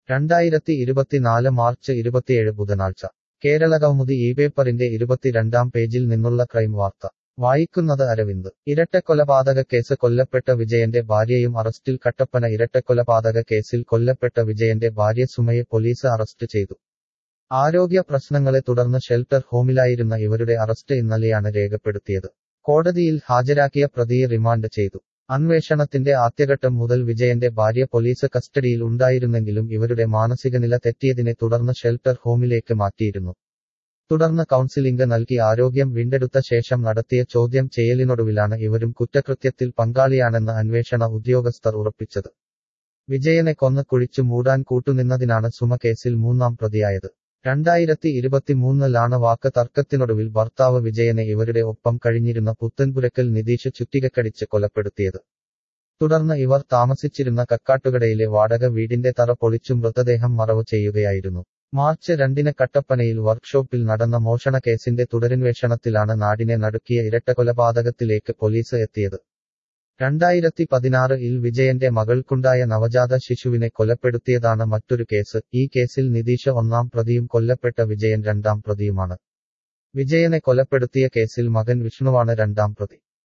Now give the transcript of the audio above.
രണ്ടായിരത്തി ഇരുപത്തിനാല് മാർച്ച് ഇരുപത്തിയേഴ് ബുധനാഴ്ച കേരള കൗമുദി ഈ പേപ്പറിന്റെ ഇരുപത്തിരണ്ടാം പേജിൽ നിന്നുള്ള ക്രൈം വാർത്ത വായിക്കുന്നത് അരവിന്ദ് ഇരട്ടക്കൊലപാതക കേസ് കൊല്ലപ്പെട്ട വിജയന്റെ ഭാര്യയും അറസ്റ്റിൽ കട്ടപ്പന ഇരട്ടക്കൊലപാതക കേസിൽ കൊല്ലപ്പെട്ട വിജയന്റെ ഭാര്യ സുമയെ പോലീസ് അറസ്റ്റ് ചെയ്തു ആരോഗ്യ പ്രശ്നങ്ങളെ തുടർന്ന് ഷെൽട്ടർ ഹോമിലായിരുന്ന ഇവരുടെ അറസ്റ്റ് ഇന്നലെയാണ് രേഖപ്പെടുത്തിയത് കോടതിയിൽ ഹാജരാക്കിയ പ്രതിയെ റിമാൻഡ് ചെയ്തു അന്വേഷണത്തിന്റെ ആദ്യഘട്ടം മുതൽ വിജയന്റെ ഭാര്യ പോലീസ് കസ്റ്റഡിയിൽ ഉണ്ടായിരുന്നെങ്കിലും ഇവരുടെ മാനസികനില തെറ്റിയതിനെ തുടർന്ന് ഷെൽട്ടർ ഹോമിലേക്ക് മാറ്റിയിരുന്നു തുടർന്ന് കൗൺസിലിംഗ് നൽകി ആരോഗ്യം വീണ്ടെടുത്ത ശേഷം നടത്തിയ ചോദ്യം ചെയ്യലിനൊടുവിലാണ് ഇവരും കുറ്റകൃത്യത്തിൽ പങ്കാളിയാണെന്ന് അന്വേഷണ ഉദ്യോഗസ്ഥർ ഉറപ്പിച്ചത് വിജയനെ കൊന്ന് കുഴിച്ചു മൂടാൻ കൂട്ടുനിന്നതിനാണ് സുമ കേസിൽ മൂന്നാം പ്രതിയായത് രണ്ടായിരത്തി ഇരുപത്തിമൂന്നിലാണ് വാക്ക് തർക്കത്തിനൊടുവിൽ ഭർത്താവ് വിജയനെ ഇവരുടെ ഒപ്പം കഴിഞ്ഞിരുന്ന പുത്തൻപുരക്കൽ നിതീഷ് ചുറ്റികക്കടിച്ച് കൊലപ്പെടുത്തിയത് തുടർന്ന് ഇവർ താമസിച്ചിരുന്ന കക്കാട്ടുകടയിലെ വാടക വീടിന്റെ തറ പൊളിച്ചു മൃതദേഹം മറവ് ചെയ്യുകയായിരുന്നു മാർച്ച് രണ്ടിന് കട്ടപ്പനയിൽ വർക്ക്ഷോപ്പിൽ നടന്ന മോഷണ കേസിന്റെ തുടരന്വേഷണത്തിലാണ് നാടിനെ നടുക്കിയ ഇരട്ടക്കൊലപാതകത്തിലേക്ക് പോലീസ് എത്തിയത് രണ്ടായിരത്തി പതിനാറ് ഇൽ വിജയന്റെ മകൾക്കുണ്ടായ നവജാത ശിശുവിനെ കൊലപ്പെടുത്തിയതാണ് മറ്റൊരു കേസ് ഈ കേസിൽ നിതീഷ് ഒന്നാം പ്രതിയും കൊല്ലപ്പെട്ട വിജയൻ രണ്ടാം പ്രതിയുമാണ് വിജയനെ കൊലപ്പെടുത്തിയ കേസിൽ മകൻ വിഷ്ണുവാണ് രണ്ടാം പ്രതി